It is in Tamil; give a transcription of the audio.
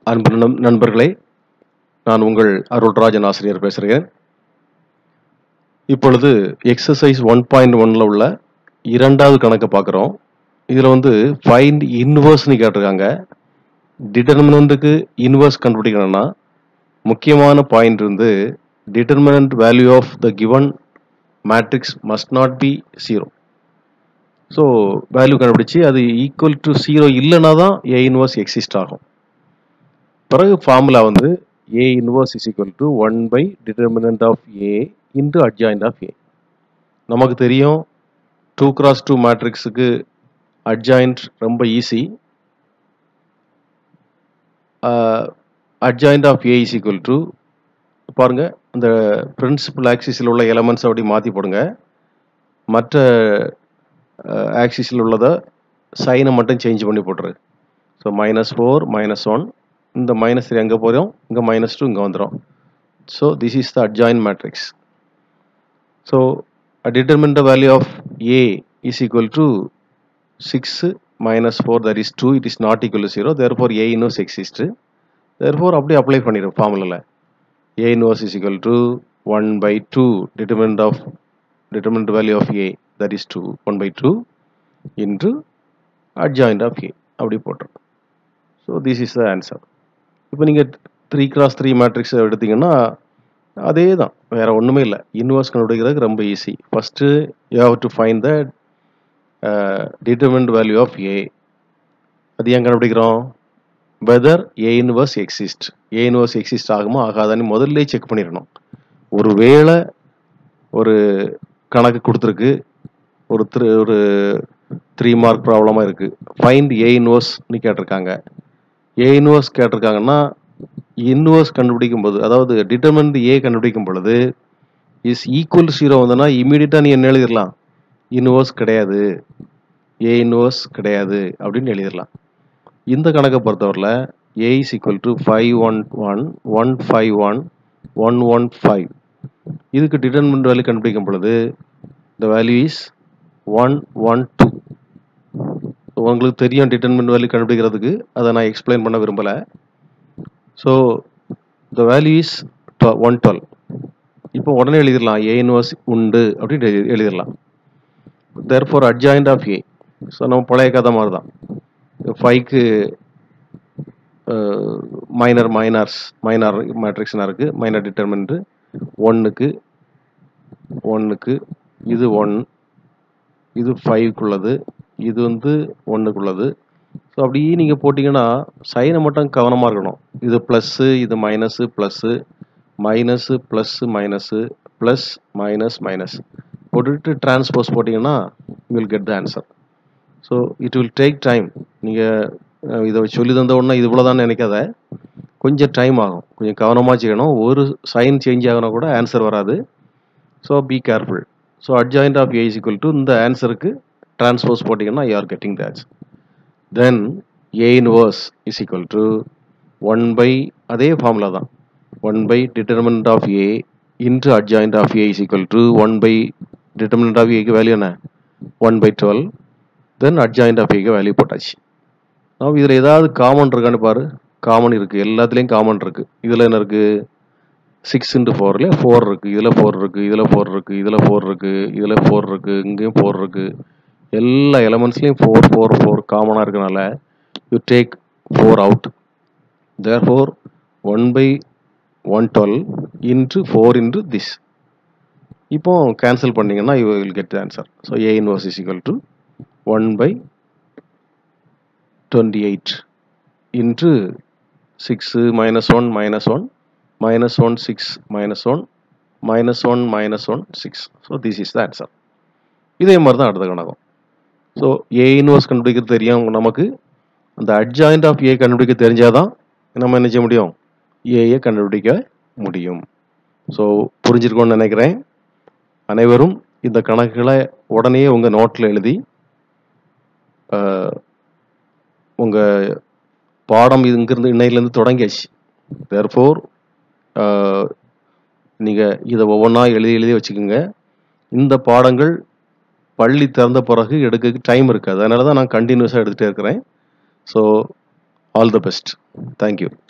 அன்பு நண்- நண்பர்களே நான் உங்கள் அருள்ராஜன் ஆசிரியர் பேசுகிறேன் இப்பொழுது எக்ஸசைஸ் ஒன் பாயிண்ட் ஒன்ல உள்ள இரண்டாவது கணக்கை பார்க்குறோம் இதில் வந்து ஃபைண்ட் இன்வர்ஸ்னு கேட்டிருக்காங்க டிட்டர்மினண்ட்டுக்கு இன்வர்ஸ் கண்டுபிடிக்கணும்னா முக்கியமான பாயிண்ட் வந்து determinant value of the given matrix must not be zero so value கண்டுபிடிச்சி அது ஈக்குவல் டு ஜீரோ இல்லைனா தான் ஏ இன்வர்ஸ் எக்ஸிஸ்ட் ஆகும் பிறகு ஃபார்முலா வந்து A inverse is equal to one by determinant of A into adjoint of A நமக்கு தெரியும் டூ கிராஸ் டூ மேட்ரிக்ஸுக்கு அட்ஜாயிண்ட் ரொம்ப easy adjoint of A is equal to பாருங்க அந்த பிரின்சிபல் ஆக்சிஸில் உள்ள எலமெண்ட்ஸ் அப்படி மாற்றி போடுங்க மற்ற ஆக்சிஸில் உள்ளதை சைனை மட்டும் சேஞ்ச் பண்ணி போட்டுரு so minus four minus one இந்த மைனஸ் த்ரீ அங்கே போகிறோம் இங்கே மைனஸ் டூ இங்கே வந்துடும் so this is the adjoint matrix so determine the value of A is equal to six minus four that is two it is not equal to zero therefore A inverse exist therefore அப்படியே அப்ளை பண்ணிடும் ஃபார்முலாவில் A inverse is equal to one by two determinant of determinant value of a that is 2 1 by 2 into adjoint of a அப்படி போட்டுரும் so this is the answer இப்போ நீங்கள் த்ரீ கிராஸ் த்ரீ மேட்ரிக்ஸ் எடுத்தீங்கன்னா அதே தான் வேறு ஒன்றுமே இல்லை இன்வர்ஸ் கண்டுபிடிக்கிறதுக்கு ரொம்ப easy first you have to find the determinant value of A அது ஏன் கண்டுபிடிக்கிறோம் whether A inverse exist A inverse exist ஆகுமா ஆகாதான்னு முதல்ல செக் பண்ணிடணும் ஒருவேளை ஒரு கணக்கு கொடுத்துருக்கு ஒரு த்ரீ ஒரு த்ரீ மார்க் ப்ராப்ளமாக இருக்குது ஃபைண்ட் ஏ இன்வர்ஸ்னு கேட்டிருக்காங்க ஏ இன்வர்ஸ் கேட்டிருக்காங்கன்னா இன்வர்ஸ் கண்டுபிடிக்கும் போது அதாவது டிட்டர்மெண்ட் ஏ கண்டுபிடிக்கும் பொழுது இஸ் ஈக்குவல் ஜீரோ வந்ததுன்னா இமீடியட்டாக நீ என்ன எழுதிடலாம் இன்வர்ஸ் கிடையாது ஏ இன்வர்ஸ் கிடையாது அப்படின்னு எழுதிடலாம் இந்த கணக்கை பொறுத்தவரையில் A is equal to five one one one five one one one five இதுக்கு டிட்டர்மெண்ட் வேல்யூ கண்டுபிடிக்கும் பொழுது the value is one one two உங்களுக்கு தெரியும் டிட்டர்மெண்ட் வேல்யூ கண்டுபிடிக்கிறதுக்கு அதை நான் எக்ஸ்பிளைன் பண்ண விரும்பலை so the value is one twelve இப்போ உடனே எழுதிடலாம் ஏ இன்வர்ஸ் உண்டு அப்படின்னு எழுதி எழுதிடலாம் therefore adjoint of A so நம்ம பழைய கதை மாதிரி தான் ஃபைவ்க்கு மைனர் மைனர்ஸ் மைனர் மேட்ரிக்ஸ்னா இருக்குது மைனர் டிட்டர்மெண்ட்டு ஒன்றுக்கு ஒன்றுக்கு இது ஒன் இது ஃபைவ்க்குள்ளது இது வந்து ஒன்றுக்குள்ளது ஸோ அப்படியே நீங்கள் போட்டிங்கன்னா சைனை மட்டும் கவனமாக இருக்கணும் இது ப்ளஸ்ஸு இது minus plus minus plus minus plus minus minus போட்டுட்டு டிரான்ஸ்போஸ் போட்டிங்கன்னா you will get the answer so it will take time நீங்கள் இதை சொல்லி தந்த உடனே இது இவ்வளோ தான் நினைக்காத கொஞ்சம் டைம் ஆகும் கொஞ்சம் கவனமாக செய்யணும் ஒரு சைன் சேஞ்ச் ஆகினா கூட ஆன்சர் வராது so be careful so adjoint of A equal to இந்த ஆன்சருக்கு டிரான்ஸ்போஸ் போட்டிங்கன்னா you are getting the answer then A inverse is equal to one by அதே ஃபார்முலா தான் one by determinant of A into adjoint of A is equal to one by determinant of ஏக்கு வேல்யூ என்ன one by twelve then adjoint of ஏக்கு வேல்யூ போட்டாச்சு நாம் இதில் ஏதாவது காமன் இருக்கான்னு பாரு காமன் இருக்குது எல்லாத்துலேயும் காமன் இருக்குது இதில் என்ன இருக்குது சிக்ஸ் இன்ட்டு ஃபோரில் ஃபோர் இருக்குது இதில் ஃபோர் இருக்குது இதில் ஃபோர் இருக்குது இதில் ஃபோர் இருக்குது இதில் ஃபோர் இருக்குது இங்கேயும் ஃபோர் இருக்குது எல்லா எலமெண்ட்ஸ்லேயும் ஃபோர் ஃபோர் ஃபோர் காமனாக இருக்கனால you take four out therefore one by one twelve into four into this இப்போ கேன்சல் பண்ணிங்கன்னா you will get answer so A inverse is equal to one by twenty eight into six minus one minus one minus 1 6 minus 1 minus 1 minus 1 6 so this is the answer இதே மாதிரி தான் அடுத்த கணக்கம் ஸோ ஏ இன்வர்ஸ் கண்டுபிடிக்கிறது தெரியும் நமக்கு அந்த அட்ஜாயிண்ட் ஆஃப் ஏ கண்டுபிடிக்க தெரிஞ்சாதான் நம்ம என்ன செய்ய முடியும் ஏயை கண்டுபிடிக்க முடியும் ஸோ புரிஞ்சிருக்கோன்னு நினைக்கிறேன் அனைவரும் இந்த கணக்குகளை உடனே உங்கள் நோட்டில் எழுதி உங்கள் பாடம் இங்கிருந்து இன்னையிலேருந்து தொடங்கியாச்சு தேர்ஃபோர் நீங்கள் இதை ஒவ்வொன்றா எழுதி எழுதி வச்சுக்கோங்க இந்த பாடங்கள் பள்ளி திறந்த பிறகு எடுக்க டைம் இருக்காது அதனால தான் நான் கண்டினியூஸாக எடுத்துகிட்டே இருக்கிறேன் so all the best thank you